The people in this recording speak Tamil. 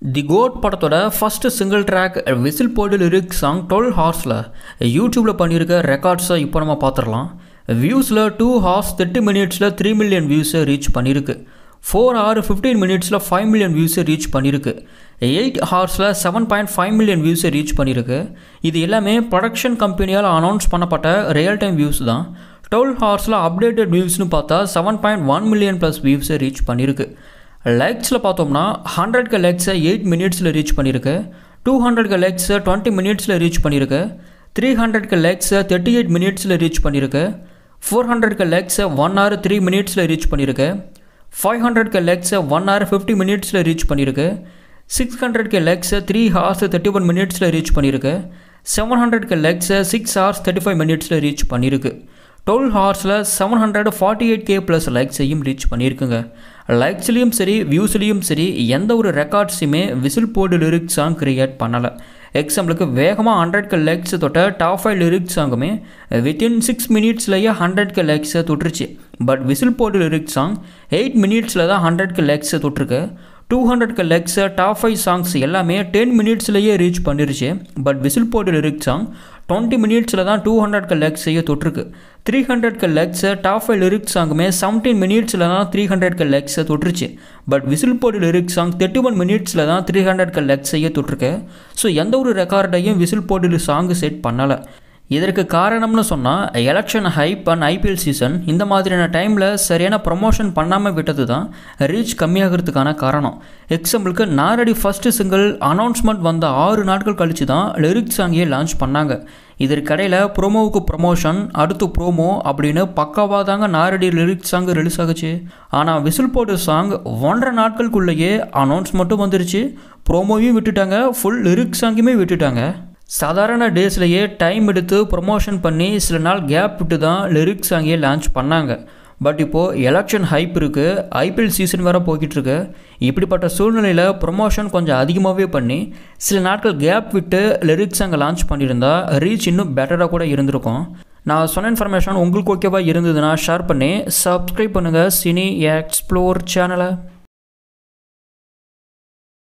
தி கோட் படத்தோட ஃபர்ஸ்ட் சிங்கிள் ட்ராக் விசில் போட்டு லிரிக் சாங் டுவெல் ஹார்ஸில் யூடியூப்பில் பண்ணியிருக்க ரெக்கார்ட்ஸை இப்போ நம்ம பார்த்துடலாம் வியூஸில் டூ ஹார்ஸ் தேர்ட்டி மினிட்ஸில் த்ரீ மில்லியன் வியூஸை ரீச் பண்ணியிருக்கு ஃபோர் ஹவர் ஃபிஃப்டீன் மினிட்ஸில் ஃபைவ் மில்லியன் வியூஸை ரீச் பண்ணியிருக்கு எயிட் ஹார்ஸில் செவன் பாயிண்ட் ஃபைவ் மில்லியன் வியூஸை ரீச் பண்ணியிருக்கு இது எல்லாமே ப்ரொடக்ஷன் கம்பெனியால் அனௌன்ஸ் பண்ணப்பட்ட ரியல் டைம் வியூஸ் தான் டுவெல் ஹார்ஸில் அப்டேட்டட் வியூஸ்னு பார்த்தா seven point one million plus வியூஸை ரீச் பண்ணியிருக்கு லைக்ஸில் பார்த்தோம்னா ஹண்ட்ரட்க்கு லைக்ஸை எயிட் மினிட்ஸில் ரீச் பண்ணியிருக்கு டூ ஹண்ட்ரட்க்கு லைக்ஸை டுவெண்ட்டி மினிட்ஸில் ரீச் பண்ணியிருக்கு த்ரீ ஹண்ட்ரட்க்கு லைக்ஸை தேர்ட்டி எயிட் மினிட்ஸில் ரீச் பண்ணியிருக்கு ஃபோர் ஹண்ட்ரட்க்கு லைக்ஸை ஒன் ஹவர் த்ரீ மினிட்ஸில் ரீச் பண்ணியிருக்கு ஃபைவ் ஹண்ட்ரட்க்கு லைக்ஸை ஒன் ஹவர் ஃபிஃப்டி மினிட்ஸில் ரீச் பண்ணியிருக்கு சிக்ஸ் ஹண்ட்ரட்க்கு லைக்ஸை த்ரீ ஹார்ஸ் தேர்ட்டி ஒன் மினிட்ஸில் ரீச் பண்ணியிருக்கு செவன் ஹண்ட்ரட்க்கு லைக்ஸை சிக்ஸ் ஹார்ஸ் தேர்ட்டி ஃபைவ் மினிட்ஸில் ரீச் பண்ணியிருக்கு டுவெல் ஹார்ஸில் seven hundred forty eight K plus லைக்ஸையும் ரீச் பண்ணியிருக்குங்க லைக்ஸ்லேயும் சரி வியூஸ்லேயும் சரி எந்த ஒரு ரெக்கார்ட்ஸுமே விசில் போர்டு லிரிக்ஸ் சாங் கிரியேட் பண்ணலை எக்ஸாம்பிளுக்கு வேகமாக ஹண்ட்ரட்க்கு லைக்ஸ் தொட்ட டாப் ஃபைவ் லிரிக்ஸ் சாங்குமே வித்தின் சிக்ஸ் மினிட்ஸ்லேயே ஹண்ட்ரட்க்கு லைக்ஸை தொட்டுருச்சு பட் விசில் போர்டு லிரிக்ஸ் சாங் எயிட் மினிட்ஸில் தான் ஹண்ட்ரட்க்கு லைக்ஸை தொட்டிருக்கு டூ ஹண்ட்ரட்க்கு லெக்ஸை டாப் ஃபைவ் சாங்ஸ் எல்லாமே டென் மினிட்ஸ்லேயே ரீச் பண்ணிருச்சு பட் விசில் போர்டு லிரிக் சாங் டுவெண்ட்டி மினிட்ஸில் தான் டூ ஹண்ட்ரட்க்கு லெக்ஸையே தொட்டிருக்கு த்ரீ ஹண்ட்ரட்க்கு லெக்ஸை டாப் ஃபைவ் லிரிக் சாங்குமே செவன்டீன் மினிட்ஸில் தான் த்ரீ ஹண்ட்ரட்க்கு லெக்ஸை தொட்டுருச்சு பட் விசில் போர்டு லிரிக் சாங் தேர்ட்டி ஒன் மினிட்ஸில் தான் த்ரீ ஹண்ட்ரட்க்கு லெக்ஸையே தொட்டிருக்கு ஸோ எந்த ஒரு ரெக்கார்டையும் விசில் போர்டு சாங் செட் பண்ணலை இதற்கு காரணம்னு சொன்னால் election hype and IPL season இந்த மாதிரியான டைமில் சரியான ப்ரொமோஷன் பண்ணாமல் விட்டது தான் ரீச் கம்மியாகிறதுக்கான காரணம் எக்ஸாம்பிளுக்கு நாரடி ஃபஸ்ட்டு சிங்கிள் அனௌன்ஸ்மெண்ட் வந்த ஆறு நாட்கள் கழித்து தான் லிரிக்ஸ் சாங்கியை லான்ச் பண்ணாங்க இதற்கிடையில் ப்ரோமோவுக்கு ப்ரொமோஷன் அடுத்து ப்ரோமோ அப்படின்னு பக்காவாக தாங்க நாரடி லிரிக்ஸ் சாங் ரிலீஸ் ஆகுச்சு ஆனால் விசில் போட்டு சாங் ஒன்றரை நாட்களுக்குள்ளேயே அனௌன்ஸ் மட்டும் வந்துருச்சு ப்ரோமோவையும் விட்டுட்டாங்க ஃபுல் லிரிக்ஸ் சாங்குமே விட்டுட்டாங்க சாதாரண டேஸ்லேயே டைம் எடுத்து ப்ரொமோஷன் பண்ணி சில நாள் கேப் விட்டு தான் லிரிக்ஸ் சாங்கே லான்ச் பண்ணாங்க பட் இப்போது எலெக்ஷன் ஹைப் இருக்குது ஐபிஎல் சீசன் வேறு போய்கிட்டு இருக்கு இப்படிப்பட்ட சூழ்நிலையில் ப்ரொமோஷன் கொஞ்சம் அதிகமாகவே பண்ணி சில நாட்கள் கேப் விட்டு லிரிக்ஸ் சாங்கை லான்ச் பண்ணியிருந்தா ரீச் இன்னும் பெட்டராக கூட இருந்திருக்கும் நான் சொன்ன இன்ஃபர்மேஷன் உங்களுக்கு ஓகேவா இருந்ததுன்னா ஷேர் பண்ணி சப்ஸ்கிரைப் பண்ணுங்கள் சினி எக்ஸ்ப்ளோர் சேனலை